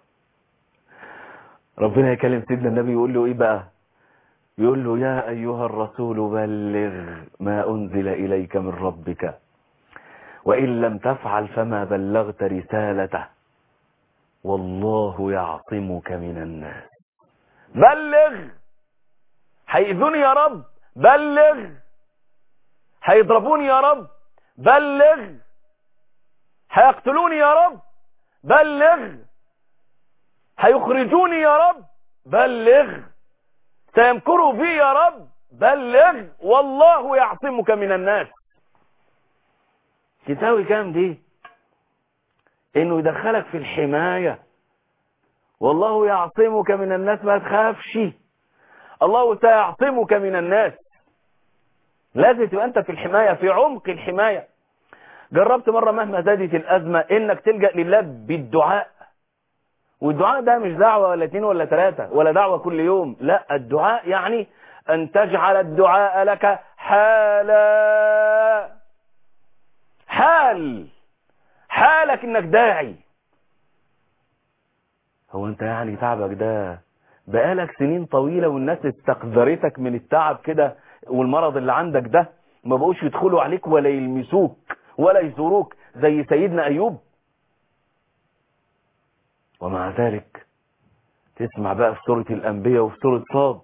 ربنا يكلم سيدنا النبي يقول له ايه بقى يقول له يا ايها الرسول بلغ ما انزل اليك من ربك وان لم تفعل فما بلغت رسالته والله يعصمك من الناس بلغ هيأذوني يا رب بلغ هيضربوني يا رب بلغ هيقتلوني يا رب بلغ هيخرجوني يا رب بلغ سيمكروا بي يا رب بلغ والله يعصمك من الناس تساوي كام دي انه يدخلك في الحماية والله يعصمك من الناس ما تخافش الله سيعصمك من الناس لازم تبقى انت في الحماية في عمق الحماية جربت مرة مهما زادت الأزمة انك تلجأ لله بالدعاء والدعاء ده مش دعوة ولا اتنين ولا تلاتة ولا دعوة كل يوم لا الدعاء يعني ان تجعل الدعاء لك حالا حال حالك انك داعي هو انت يعني تعبك ده بقالك سنين طويلة والناس استقذرتك من التعب كده والمرض اللي عندك ده ما بقوش يدخلوا عليك ولا يلمسوك ولا يزوروك زي سيدنا ايوب ومع ذلك تسمع بقى في سورة الانبياء وفي سورة صاد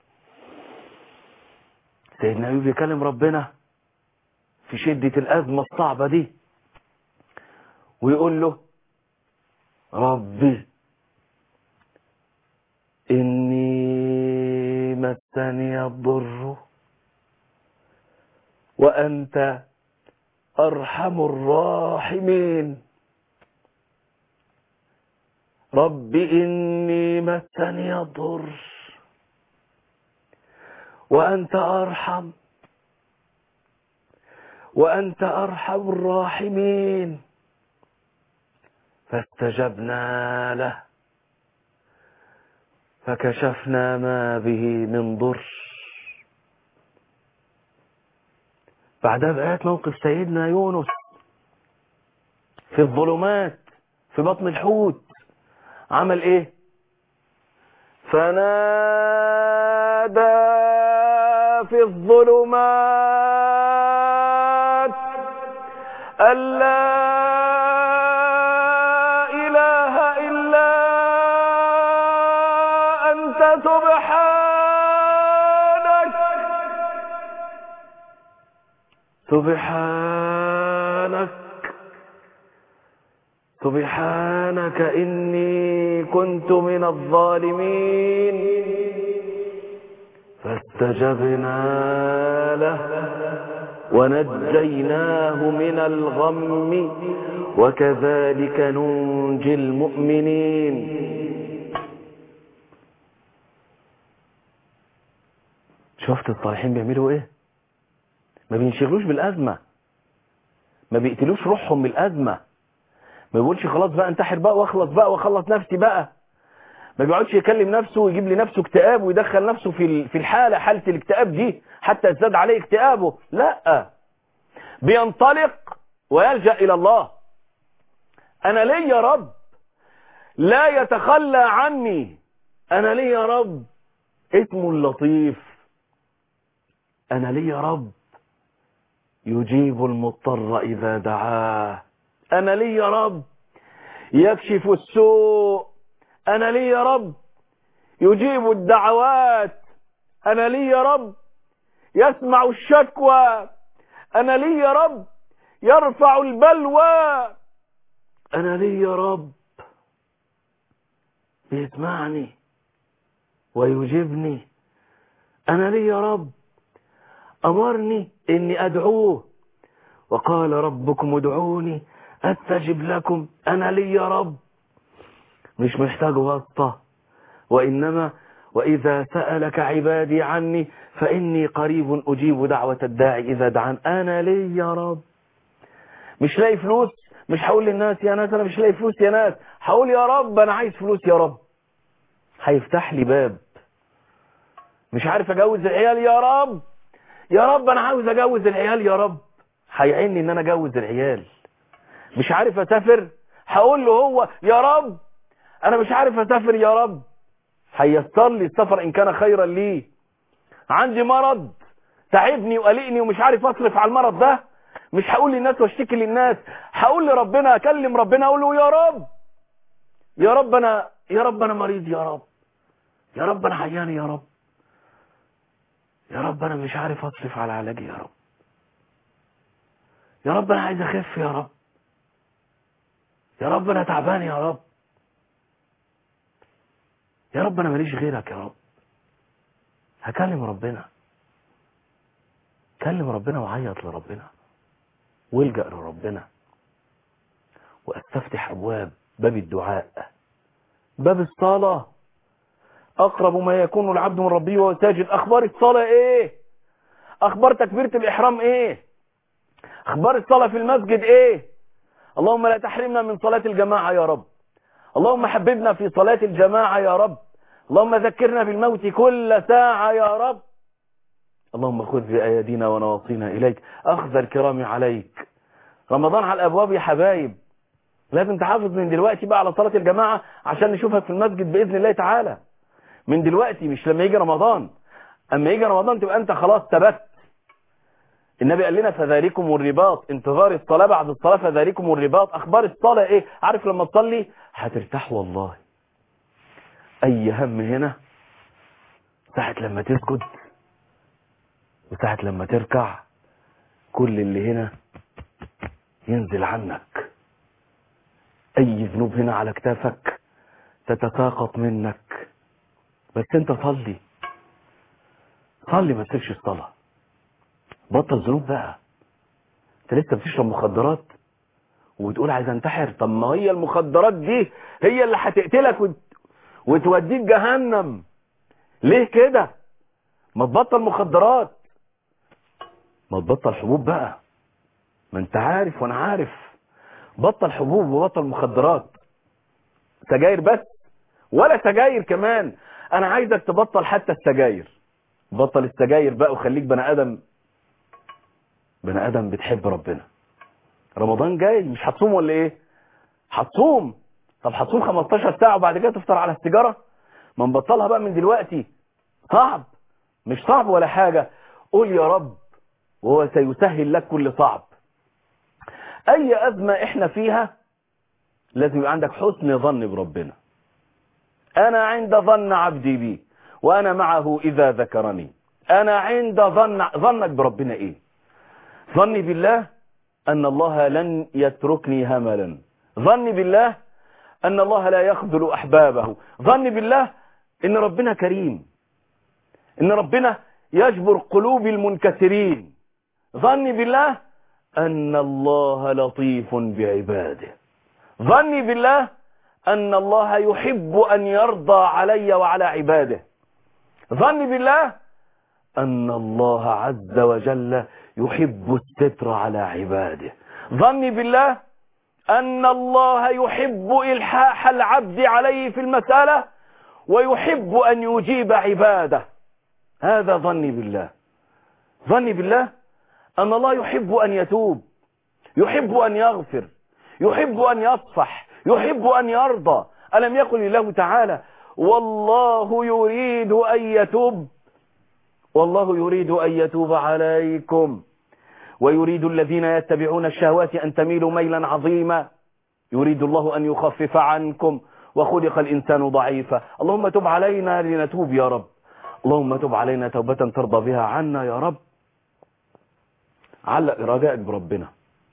سيدنا ايوب يكلم ربنا في شدة الازمة الصعبة دي ويقول له ربي إني مسني الضر وأنت أرحم الراحمين رب إني مسني الضر وأنت أرحم وأنت أرحم الراحمين فاستجبنا له فكشفنا ما به من ضر بعدها بقيت موقف سيدنا يونس في الظلمات في بطن الحوت عمل ايه فنادى في الظلمات أن لا إله إلا أنت سبحانك سبحانك سبحانك إني كنت من الظالمين فاستجبنا له ونجيناه من الغم وكذلك ننجي المؤمنين شفت الصالحين بيعملوا ايه ما بينشغلوش بالأزمة ما بيقتلوش روحهم بالأزمة ما بيقولش خلاص بقى انتحر بقى واخلص بقى واخلص نفسي بقى ما بيقعدش يكلم نفسه ويجيب لنفسه اكتئاب ويدخل نفسه في في الحالة حالة الاكتئاب دي حتى يزداد عليه اكتئابه لا بينطلق ويلجأ إلى الله أنا لي يا رب لا يتخلى عني أنا لي يا رب اسمه اللطيف أنا لي يا رب يجيب المضطر إذا دعاه أنا لي يا رب يكشف السوء أنا لي يا رب يجيب الدعوات أنا لي يا رب يسمع الشكوى أنا لي يا رب يرفع البلوى أنا لي يا رب بيسمعني ويجيبني أنا لي يا رب أمرني إني أدعوه وقال ربكم ادعوني أستجب لكم أنا لي يا رب مش محتاج واسطة وإنما وإذا سألك عبادي عني فإني قريب أجيب دعوة الداعي إذا دعان أنا لي يا رب مش لاقي فلوس مش هقول للناس يا ناس أنا مش لاقي فلوس يا ناس هقول يا رب أنا عايز فلوس يا رب هيفتح لي باب مش عارف أجوز العيال يا رب يا رب أنا عاوز أجوز العيال يا رب هيعني إن أنا أجوز العيال مش عارف أسافر هقول له هو يا رب أنا مش عارف أسافر يا رب هيسر لي السفر إن كان خيرا لي عندي مرض تعبني وقلقني ومش عارف أصرف على المرض ده مش هقول للناس واشتكي للناس هقول لربنا أكلم ربنا أقول له يا رب يا رب أنا يا رب أنا مريض يا رب يا رب أنا عياني يا رب يا رب أنا مش عارف أصرف على علاجي يا رب يا رب أنا عايز أخف يا رب يا رب أنا تعبان يا رب يا رب أنا ماليش غيرك يا رب هكلم ربنا كلم ربنا وعيط لربنا والجأ لربنا واستفتح أبواب باب الدعاء باب الصلاة أقرب ما يكون العبد من ربه وهو ساجد أخبار الصلاة إيه أخبار تكبيرة الإحرام إيه أخبار الصلاة في المسجد إيه اللهم لا تحرمنا من صلاة الجماعة يا رب اللهم حببنا في صلاة الجماعة يا رب اللهم ذكرنا بالموت كل ساعة يا رب اللهم خذ بأيدينا ونواصينا إليك أخذ الكرام عليك رمضان على الأبواب يا حبايب لازم تحافظ من دلوقتي بقى على صلاة الجماعة عشان نشوفك في المسجد بإذن الله تعالى من دلوقتي مش لما يجي رمضان أما يجي رمضان تبقى أنت خلاص ثبت النبي قال لنا فذلكم الرباط انتظار الصلاة بعد الصلاة فذلكم الرباط أخبار الصلاة إيه عارف لما تصلي هترتاح والله أي هم هنا ساعة لما تسجد وساعة لما تركع كل اللي هنا ينزل عنك أي ذنوب هنا على كتافك تتساقط منك بس انت صلي صلي ما تسيبش الصلاة بطل ذنوب بقى انت لسه بتشرب مخدرات وبتقول عايز انتحر طب ما هي المخدرات دي هي اللي هتقتلك وت... وتوديك جهنم ليه كده ما تبطل مخدرات ما تبطل حبوب بقى ما انت عارف وانا عارف بطل حبوب وبطل مخدرات سجاير بس ولا سجاير كمان انا عايزك تبطل حتى السجاير بطل السجاير بقى وخليك بني ادم بني ادم بتحب ربنا رمضان جاي مش هتصوم ولا ايه هتصوم طب هتصوم 15 ساعه وبعد كده تفطر على السيجاره ما نبطلها بقى من دلوقتي صعب مش صعب ولا حاجه قول يا رب وهو سيسهل لك كل صعب اي ازمه احنا فيها لازم يبقى عندك حسن ظن بربنا انا عند ظن عبدي بي وانا معه اذا ذكرني انا عند ظن ظنك بربنا ايه ظني بالله ان الله لن يتركني هملا ظني بالله ان الله لا يخذل احبابه ظني بالله ان ربنا كريم ان ربنا يجبر قلوب المنكسرين ظني بالله ان الله لطيف بعباده ظني بالله ان الله يحب ان يرضى علي وعلى عباده ظني بالله ان الله عز وجل يحب الستر على عباده ظني بالله ان الله يحب الحاح العبد عليه في المساله ويحب ان يجيب عباده هذا ظني بالله ظني بالله ان الله يحب ان يتوب يحب ان يغفر يحب ان يصفح يحب ان يرضى الم يقل الله تعالى والله يريد ان يتوب والله يريد ان يتوب عليكم ويريد الذين يتبعون الشهوات ان تميلوا ميلا عظيما يريد الله ان يخفف عنكم وخلق الانسان ضعيفا اللهم تب علينا لنتوب يا رب اللهم تب علينا توبة ترضى بها عنا يا رب علق رجائك بربنا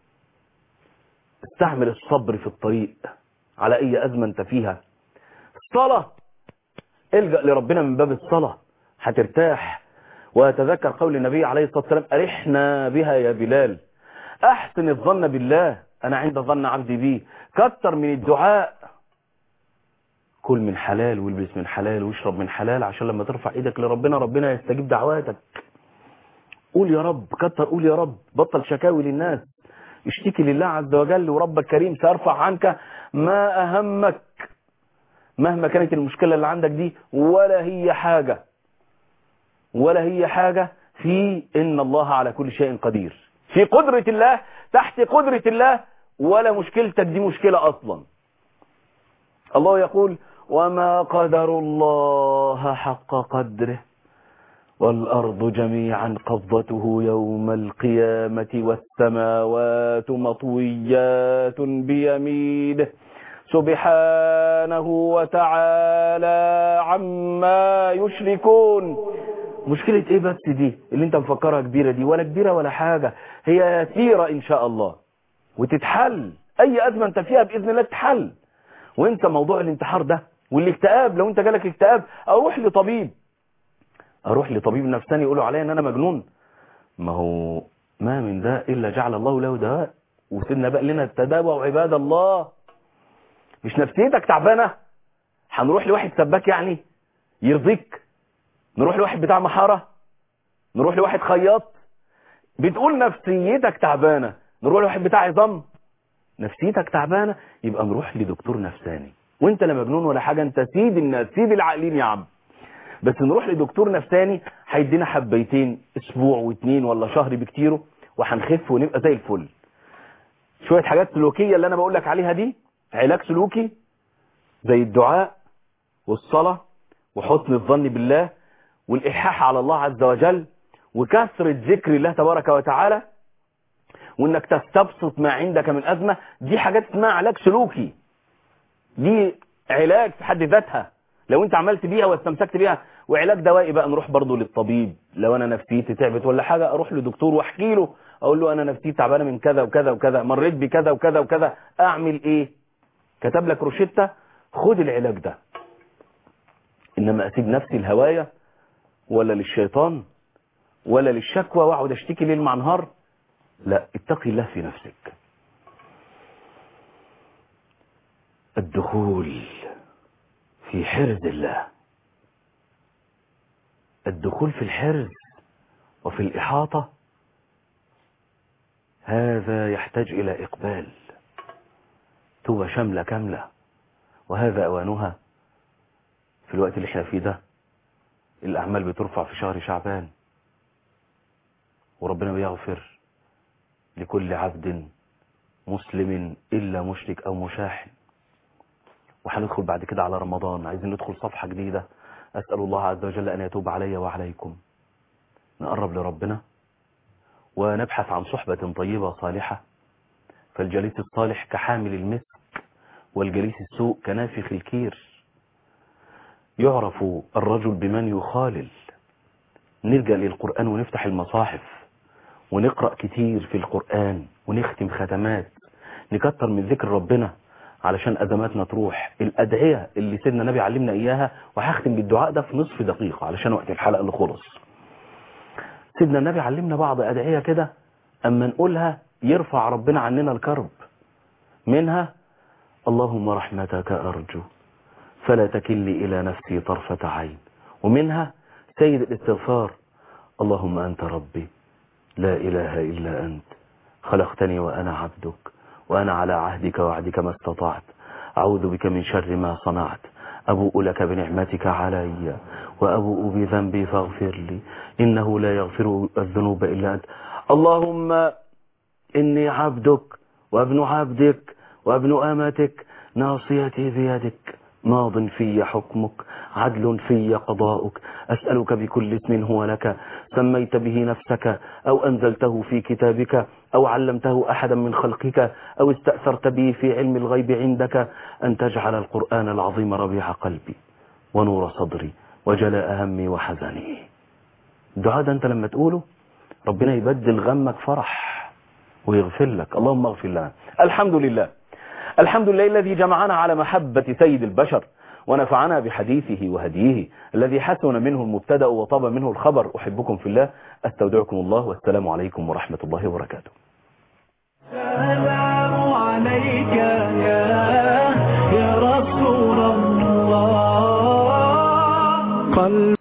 استعمل الصبر في الطريق على اي ازمة انت فيها الصلاة الجأ لربنا من باب الصلاة هترتاح وتذكر قول النبي عليه الصلاة والسلام أرحنا بها يا بلال أحسن الظن بالله أنا عند ظن عبدي بي كتر من الدعاء كل من حلال والبس من حلال واشرب من حلال عشان لما ترفع ايدك لربنا ربنا يستجيب دعواتك قول يا رب كتر قول يا رب بطل شكاوي للناس اشتكي لله عز وجل وربك كريم سيرفع عنك ما أهمك مهما كانت المشكلة اللي عندك دي ولا هي حاجة ولا هي حاجة في إن الله على كل شيء قدير في قدرة الله تحت قدرة الله ولا مشكلتك دي مشكلة أصلا الله يقول وما قدر الله حق قدره والأرض جميعا قبضته يوم القيامة والسماوات مطويات بيمينه سبحانه وتعالى عما يشركون مشكلة ايه بس دي اللي انت مفكرها كبيرة دي ولا كبيرة ولا حاجة هي يسيرة ان شاء الله وتتحل اي ازمة انت فيها باذن الله تتحل وانت موضوع الانتحار ده والاكتئاب لو انت جالك اكتئاب اروح لطبيب اروح لطبيب نفساني يقولوا عليا ان انا مجنون ما هو ما من داء الا جعل الله له دواء وسيدنا بقى لنا التداوى عباد الله مش نفسيتك تعبانه هنروح لواحد سباك يعني يرضيك نروح لواحد بتاع محاره نروح لواحد خياط بتقول نفسيتك تعبانه نروح لواحد بتاع عظام نفسيتك تعبانه يبقى نروح لدكتور نفساني وانت لا مجنون ولا حاجه انت سيد الناس سيد العاقلين يا عم بس نروح لدكتور نفساني هيدينا حبيتين اسبوع واتنين ولا شهر بكتيره وهنخف ونبقى زي الفل شويه حاجات سلوكيه اللي انا بقول لك عليها دي علاج سلوكي زي الدعاء والصلاه وحسن الظن بالله والالحاح على الله عز وجل وكثره ذكر الله تبارك وتعالى وانك تستبسط ما عندك من ازمه دي حاجات اسمها علاج سلوكي دي علاج في حد ذاتها لو انت عملت بيها واستمسكت بيها وعلاج دوائي بقى نروح برضو للطبيب لو انا نفسيتي تعبت ولا حاجه اروح لدكتور واحكي له اقول له انا نفسيتي تعبانه من كذا وكذا وكذا مريت بكذا وكذا وكذا اعمل ايه كتب لك روشته خد العلاج ده انما اسيب نفسي الهوايه ولا للشيطان ولا للشكوى واقعد اشتكي ليل مع نهار لا اتقي الله في نفسك الدخول في حرز الله الدخول في الحرز وفي الإحاطة هذا يحتاج إلى إقبال توبة شاملة كاملة وهذا أوانها في الوقت اللي احنا فيه ده الأعمال بترفع في شهر شعبان وربنا بيغفر لكل عبد مسلم إلا مشرك أو مشاحن وهندخل بعد كده على رمضان عايزين ندخل صفحة جديدة أسأل الله عز وجل أن يتوب علي وعليكم نقرب لربنا ونبحث عن صحبة طيبة صالحة فالجليس الصالح كحامل المسك والجليس السوء كنافخ الكير يعرف الرجل بمن يخالل نلجأ للقرآن ونفتح المصاحف ونقرأ كتير في القرآن ونختم ختمات نكتر من ذكر ربنا علشان أزماتنا تروح الأدعية اللي سيدنا النبي علمنا إياها وهختم بالدعاء ده في نصف دقيقة علشان وقت الحلقة اللي خلص سيدنا النبي علمنا بعض أدعية كده أما نقولها يرفع ربنا عننا الكرب منها اللهم رحمتك أرجو فلا تكلني إلى نفسي طرفة عين ومنها سيد الاستغفار اللهم أنت ربي لا إله إلا أنت خلقتني وأنا عبدك وأنا على عهدك وعدك ما استطعت أعوذ بك من شر ما صنعت أبوء لك بنعمتك علي وأبوء بذنبي فاغفر لي إنه لا يغفر الذنوب إلا أنت اللهم إني عبدك وابن عبدك وابن أمتك ناصيتي بيدك ماض في حكمك عدل في قضاؤك أسألك بكل اسم هو لك سميت به نفسك أو أنزلته في كتابك أو علمته أحدا من خلقك أو استأثرت به في علم الغيب عندك أن تجعل القرآن العظيم ربيع قلبي ونور صدري وجلاء همي وحزني الدعاء ده أنت لما تقوله ربنا يبدل غمك فرح ويغفر لك اللهم اغفر لنا الحمد لله الحمد لله الذي جمعنا على محبة سيد البشر ونفعنا بحديثه وهديه الذي حسن منه المبتدأ وطاب منه الخبر أحبكم في الله أستودعكم الله والسلام عليكم ورحمة الله وبركاته السلام عليك يا يا رسول الله قلب